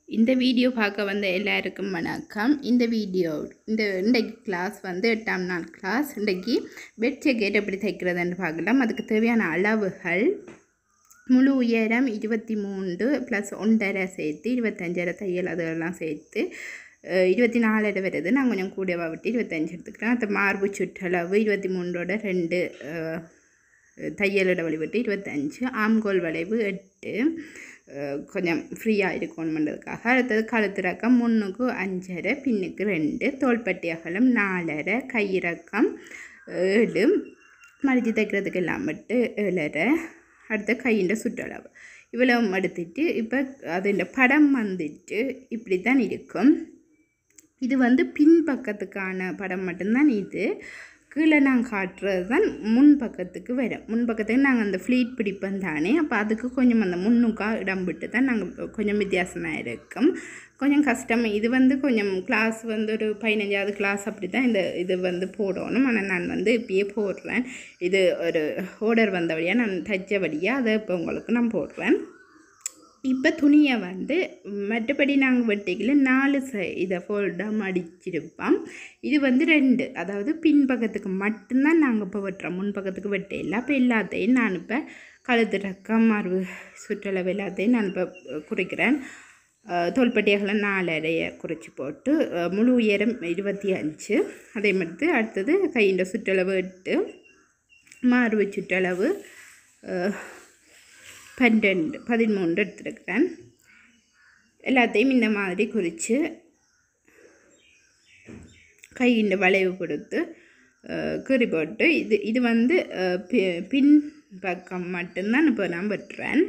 இந்த வீடியோ பார்க்க வந்த எல்லாருக்கும் வணக்கம் இந்த வீடியோ இந்த இன்றைக்கு கிளாஸ் வந்து எட்டாம் நாள் கிளாஸ் இன்றைக்கு பெட் ஜக்கெட் எப்படி தைக்கிறதுன்னு பார்க்கலாம் அதுக்கு தேவையான அளவுகள் முழு உயரம் இருபத்தி மூன்று ப்ளஸ் ஒன்றரை சேர்த்து இருபத்தஞ்சரை தையல் அதெல்லாம் சேர்த்து அஹ், இருபத்தி நாலரை வருது நான் கொஞ்சம் கூடவா விட்டு இருபத்தஞ்சு எடுத்துக்கிறேன் அந்த மார்பு சுற்றளவு இருபத்தி மூன்றோட ரெண்டு அஹ், தையலோட வழிவிட்டு இருபத்தஞ்சு ஆம்கோல் வளைவு எட்டு அஹ், கொஞ்சம் ஃப்ரீயாக இருக்கணுன்றதுக்காக அடுத்தது கழுத்திறக்கம் முன்னுக்கு அஞ்சரை பின்னுக்கு ரெண்டு தோள்பட்டி அகலம் நாலரை கையிறக்கம் ஏழு மடித்து தைக்கிறதுக்கு எல்லாம் விட்டு ஏழரை அடுத்து கையின் சுற்றளவு இவ்வளவு எடுத்துட்டு இப்போ அதில் படம் வந்துட்டு இப்படி தான் இருக்கும் இது வந்து பின்பக்கத்துக்கான படம் மட்டும்தான் இது கீழே நான் காட்டுறது தான் முன் பக்கத்துக்கு வரும் முன் பக்கத்துக்கு நாங்கள் அந்த ஃப்ளீட் பிடிப்போம் தானே அப்போ அதுக்கு கொஞ்சம் அந்த முன்னுக்காக இடம் விட்டு தான் நாங்கள் கொஞ்சம் வித்தியாசமாக இருக்கும் கொஞ்சம் கஷ்டம் இது வந்து கொஞ்சம் கிளாஸ் வந்து ஒரு பதினஞ்சாவது கிளாஸ் அப்படி தான் இந்த இது வந்து போடணும் ஆனால் நான் வந்து இப்பயே போடுறேன் இது ஒரு ஆர்டர் வந்தபடியாக நான் தைச்சபடியாக அதை இப்போ உங்களுக்கு நான் போடுறேன் இப்போ துணியை வந்து மற்றபடி நாங்கள் வெட்டிக்கல நாலு சை இதை ஃபோல்டாக மடிச்சிருப்போம் இது வந்து ரெண்டு அதாவது பின்பக்கத்துக்கு மட்டும்தான் நாங்கள் இப்போ வெட்டுறோம் முன்பக்கத்துக்கு வெட்டையில அப்போ எல்லாத்தையும் நான் இப்போ கழுத்து ரக்கம் மார்பு சுற்றளவு எல்லாத்தையும் நான் இப்போ குறிக்கிறேன் அஹ், தோள்பட்டியகளை நாலரையை குறித்து போட்டு அஹ், முழு உயரம் இருபத்தி அஞ்சு அதே மாதிரி அடுத்தது கையின் சுற்றளவு எட்டு மார்பு சுற்றளவு அஹ், பன்னெண்டு பதிமூன்று எடுத்துருக்கிறேன் எல்லாத்தையும் இந்த மாதிரி குறித்து கையின் வளைவு கொடுத்து அஹ், கீறி போட்டு இது இது வந்து அஹ், பி- பின் பக்கம் மட்டும்தான் இப்போ நான் வெட்டுறேன்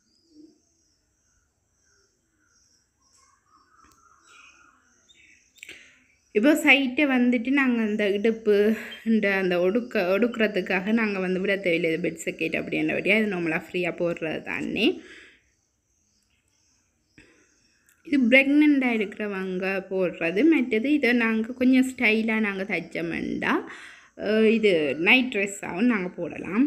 இப்போ சைட்டை வந்துட்டு நாங்கள் அந்த இடுப்பு இந்த அந்த ஒடுக்க ஒடுக்குறதுக்காக நாங்கள் வந்து விட தேவையில்லை பெட் சக்கெட் அப்படின்றபடியாக இது நம்மளாக ஃப்ரீயாக போடுறது தானே இது ப்ரெக்னெண்ட்டாக இருக்கிறவங்க போடுறது மற்றது இதை நாங்கள் கொஞ்சம் ஸ்டைலாக நாங்கள் தைச்சோம்டா இது நைட் ட்ரெஸ்ஸாகவும் நாங்கள் போடலாம்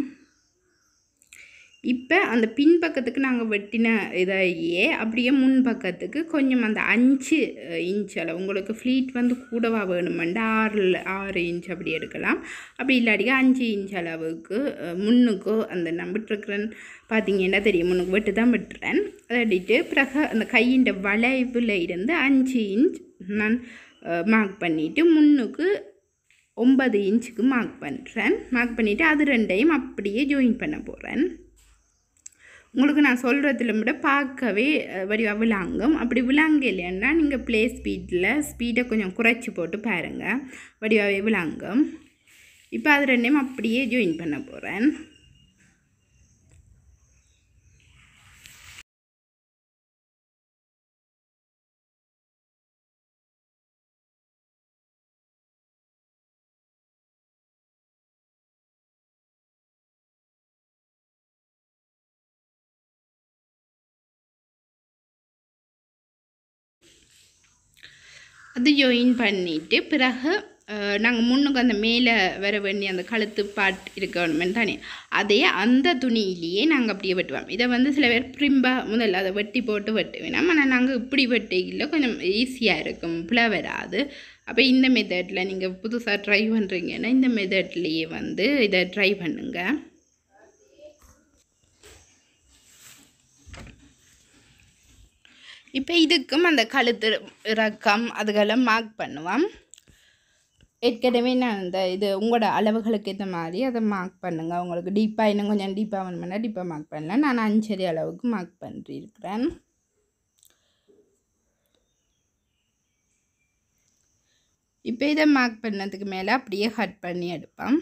இப்போ அந்த பின்பக்கத்துக்கு நாங்கள் வெட்டின இதையே அப்படியே முன்பக்கத்துக்கு கொஞ்சம் அந்த அஞ்சு அஹ், இன்ச் அளவு உங்களுக்கு ஃப்ளீட் வந்து கூடவா வேணுமெண்டா ஆறு ஆறு இன்ச் அப்படி எடுக்கலாம் அப்படி இல்லாட்டிக்கு அஞ்சு இன்ச் அளவுக்கு அஹ், முன்னுக்கு அந்த நான் விட்டுருக்குறேன் பார்த்தீங்கன்னா தெரியும் முன்னுக்கு வெட்டு தான் விட்டுறேன் அதை எடுத்து பிறகு அந்த கையின் வளைவில் இருந்து அஞ்சு இன்ச் நான் மார்க் பண்ணிவிட்டு முன்னுக்கு ஒன்பது இன்ச்சுக்கு மார்க் பண்ணுறேன் மார்க் பண்ணிவிட்டு அது ரெண்டையும் அப்படியே ஜாயின் பண்ண போகிறேன் உங்களுக்கு நான் சொல்கிறதுல விட பார்க்கவே அஹ், வடிவா விளாங்கும் அப்படி விளாங்க இல்லைன்னா நீங்கள் ப்ளே ஸ்பீடில் ஸ்பீடை கொஞ்சம் குறைச்சி போட்டு பாருங்கள் வடிவாகவே விளாங்கும் இப்போ அது ரெண்டையும் அப்படியே ஜாயின் பண்ண போகிறேன் அது ஜாயின் பண்ணிவிட்டு பிறகு நாங்கள் முன்னுக்கு அந்த மேலே வர வேண்டிய அந்த கழுத்து பாட் இருக்கணும் தானே அதையே அந்த துணியிலேயே நாங்கள் அப்படியே வெட்டுவோம் இதை வந்து சில பேர் பிரிம்பாக முதல்ல அதை வெட்டி போட்டு வெட்டுவேன் ஆனால் நாங்கள் இப்படி வெட்டிக்கல கொஞ்சம் ஈஸியாக இருக்கும் பிழை வராது அப்போ இந்த மெத்தடில் நீங்கள் புதுசாக ட்ரை பண்ணுறீங்கன்னா இந்த மெத்தட்லேயே வந்து இதை ட்ரை பண்ணுங்கள் இப்போ இதுக்கும் அந்த கழுத்து இறக்கம் அதுக்கெல்லாம் மார்க் பண்ணுவோம் ஏற்கனவே நான் அந்த இது உங்களோட அளவுகளுக்கு ஏற்ற மாதிரி அதை மார்க் பண்ணுங்கள் உங்களுக்கு டீப்பாக இன்னும் கொஞ்சம் டீப்பாக வேணுமென்னா டீப்பாக மார்க் பண்ணலாம் நான் அஞ்சரி அளவுக்கு மார்க் பண்ணிருக்கிறேன் இப்போ இதை மார்க் பண்ணதுக்கு மேலே அப்படியே கட் பண்ணி எடுப்பேன்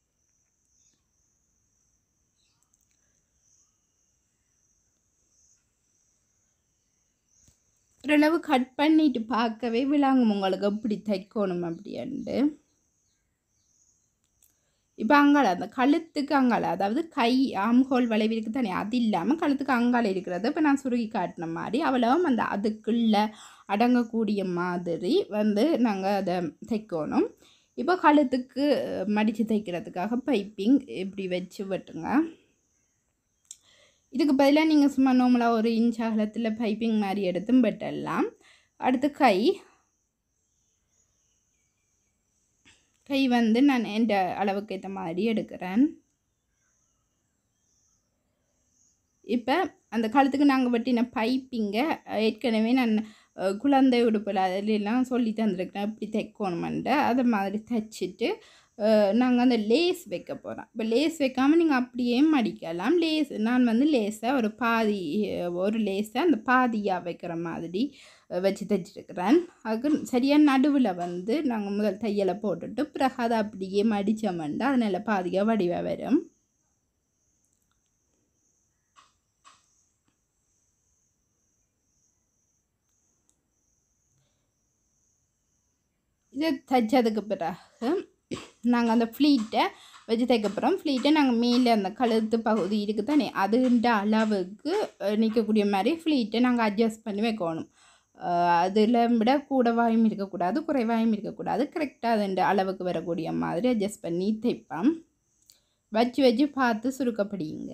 ஓரளவு கட் பண்ணிட்டு பார்க்கவே விளாங்கும் உங்களுக்கு எப்படி தைக்கணும் அப்படின்ட்டு இப்போ அங்கால அந்த கழுத்துக்கு அங்கால அதாவது கை ஆம்ஹோல் வளைவு இருக்குது தானே அது இல்லாமல் கழுத்துக்கு அங்கால இருக்கிறது இப்போ நான் சுருகி காட்டின மாதிரி அவ்வளவும் அந்த அதுக்குள்ள அடங்கக்கூடிய மாதிரி வந்து நாங்கள் அதை தைக்கணும் இப்போ கழுத்துக்கு மடித்து தைக்கிறதுக்காக பைப்பிங் இப்படி வச்சு வெட்டுங்க இதுக்கு பதிலாக நீங்கள் சும்மா நார்மலாக ஒரு இன்ச் அகலத்தில் பைப்பிங் மாதிரி எடுத்தும் வெட்டலாம் அடுத்து கை கை வந்து நான் எந்த அளவுக்கு ஏற்ற மாதிரி எடுக்கிறேன் இப்போ அந்த காலத்துக்கு நாங்கள் வெட்டின பைப்பிங்கை ஏற்கனவே நான் அஹ், குழந்தை உடுப்பில் அதிலெல்லாம் சொல்லி தந்துருக்கிறேன் இப்படி தைக்கணுமெண்டு அதை மாதிரி தைச்சிட்டு நாங்கள் அந்த லேஸ் வைக்க போகிறோம் இப்போ லேஸ் வைக்காமல் நீங்கள் அப்படியே மடிக்கலாம் லேஸ் நான் வந்து லேஸை ஒரு பாதி அஹ், ஒரு லேஸை அந்த பாதியாக வைக்கிற மாதிரி அஹ், வச்சு தைச்சிருக்கிறேன் அதுக்கு சரியாக நடுவில் வந்து நாங்கள் முதல் தையலை போட்டுட்டு பிறகு அதை அப்படியே மடித்தோம்னா அது நல்ல பாதியாக வடிவாக வரும் இதை தைச்சதுக்கு பிறகு நாங்கள் அந்த ஃப்ளீட்டை வச்சு தைக்க போகிறோம் ஃப்ளீட்டை நாங்கள் மேலே அந்த கழுத்து பகுதி இருக்குது தானே அதுன்ற அளவுக்கு அஹ், நிற்கக்கூடிய மாதிரி ஃப்ளீட்டை நாங்கள் அட்ஜஸ்ட் பண்ணி வைக்கணும் அதில் விட கூடவாயும் இருக்கக்கூடாது குறைவாயும் இருக்கக்கூடாது கரெக்டாக அதுன்ற அளவுக்கு வரக்கூடிய மாதிரி அட்ஜஸ்ட் பண்ணி தைப்போம் வச்சு வச்சு பார்த்து சுருக்கப்படுங்க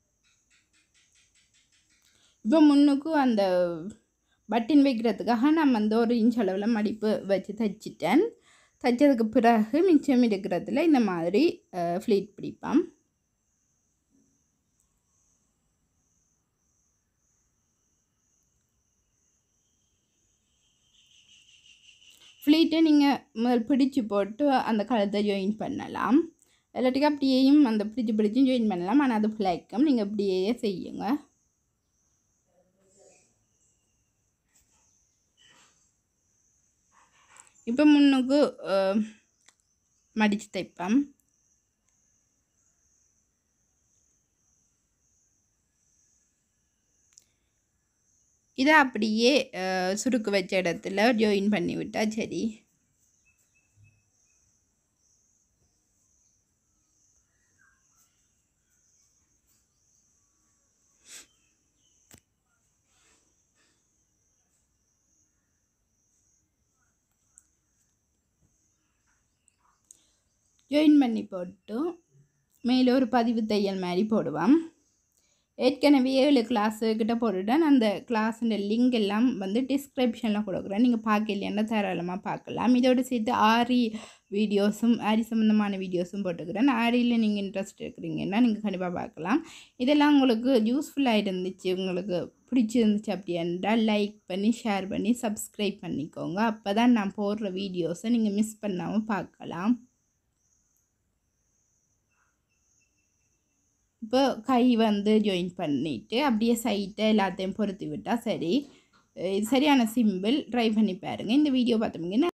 இப்போ முன்னுக்கு அந்த பட்டின் வைக்கிறதுக்காக நான் வந்து ஒரு இன்ச் அளவில் மடிப்பு வச்சு தைச்சிட்டேன் தைச்சதுக்கு பிறகு மிச்சம் இருக்கிறதுல இந்த மாதிரி ஃப்ளீட் பிடிப்பேன் ஃப்ளீட்டை நீங்கள் முதல் பிடிச்சு போட்டு அந்த கழுத்தை ஜாயின் பண்ணலாம் இல்லாட்டிக்கு அப்படியேயும் அந்த பிடிச்சு பிடிச்சும் ஜாயின் பண்ணலாம் ஆனால் அது பிழைக்கும் நீங்கள் அப்படியே செய்யுங்க இப்போ முன்னுக்கு அஹ், மடித்து தைப்பேன் இதை அப்படியே அஹ், சுருக்கு வச்ச இடத்துல ஜாயின் பண்ணி விட்டா சரி ஜாயின் பண்ணி போட்டு மேலே ஒரு பதிவு தையல் மாதிரி போடுவோம் ஏற்கனவே ஏழு கிளாஸு கிட்ட போட்டுட்டேன் அந்த கிளாஸுன்ற லிங்க் எல்லாம் வந்து டிஸ்கிரிப்ஷனில் கொடுக்குறேன் நீங்கள் பார்க்கலையாண்டா தாராளமாக பார்க்கலாம் இதோடு சேர்த்து ஆரி வீடியோஸும் ஆரி சம்மந்தமான வீடியோஸும் போட்டுக்கிறேன் ஆரியில் நீங்கள் இன்ட்ரெஸ்ட் இருக்கிறீங்கன்னா நீங்கள் கண்டிப்பாக பார்க்கலாம் இதெல்லாம் உங்களுக்கு யூஸ்ஃபுல்லாக இருந்துச்சு உங்களுக்கு பிடிச்சிருந்துச்சு அப்படின்னா லைக் பண்ணி ஷேர் பண்ணி சப்ஸ்கிரைப் பண்ணிக்கோங்க அப்போ தான் நான் போடுற வீடியோஸை நீங்கள் மிஸ் பண்ணாமல் பார்க்கலாம் இப்போ கை வந்து ஜாயின் பண்ணிவிட்டு அப்படியே சைட்டை எல்லாத்தையும் பொருத்தி விட்டால் சரி இது சரியான சிம்பிள் ட்ரை பண்ணி பாருங்கள் இந்த வீடியோ பார்த்தோம்னா